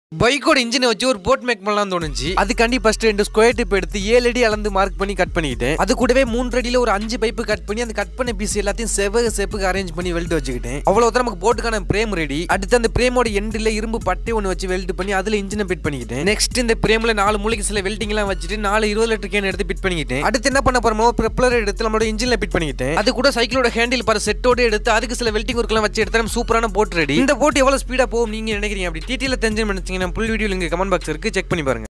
பைக்கோட இன்ஜினை வச்சு ஒரு போட் மேக் பண்ணலாம் தோணுச்சு அதுக்காண்டி ஃபர்ஸ்ட் ரெண்டு ஸ்கொயர் டிப் எடுத்து ஏழு அடி அளந்து மார்க் பண்ணி கட் பண்ணிக்கிட்டேன் அது கூடவே மூன்று அடியில ஒரு அஞ்சு பைப்பு கட் பண்ணி அந்த கட் பண்ண பீஸ் எல்லாத்தையும் செவ்வக செப்புக்கு அரேஞ்ச் பண்ணி வெல்ட் வச்சுக்கிட்டேன் அவ்வளவுதான் நமக்கு போட்டுக்கான பிரேம் ரெடி அடுத்து அந்த பிரேமோட எண்டில் இரும்பு பட்டை ஒன்று வச்சு வெல்ட் பண்ணி அதுல இன்ஜினை பிட் பண்ணிக்கிட்டேன் நெக்ஸ்ட் இந்த பிரேம்ல நாலு மூளைக்கு சில வெல்டிங் எல்லாம் வச்சுட்டு நாலு இருபது லிட்டர் கேன் எடுத்து பிட் பண்ணிக்கிட்டேன் அடுத்து என்ன பண்ண போறோமோ ப்ரெப்ளர் எடுத்து நம்மளோட இன்ஜின்ல பிட் பண்ணிக்கிட்டேன் அது கூட சைக்கிளோட ஹேண்டில் பாரு செட்டோட எடுத்து அதுக்கு சில வெல்டிங் ஒர்க் எல்லாம் வச்சு எடுத்தா நம்ம சூப்பரான போட் ரெடி இந்த போட் எவ்வளவு ஸ்பீடா போகும் நீங்க நினைக்கிறீங்க அப்படி டீட்டெயில தெரிஞ்சு நினைச்சீங்கன்னா புல் வீடியோ இங்க கமெண்ட் பாக்ஸ் இருக்கு செக் பண்ணி பாருங்க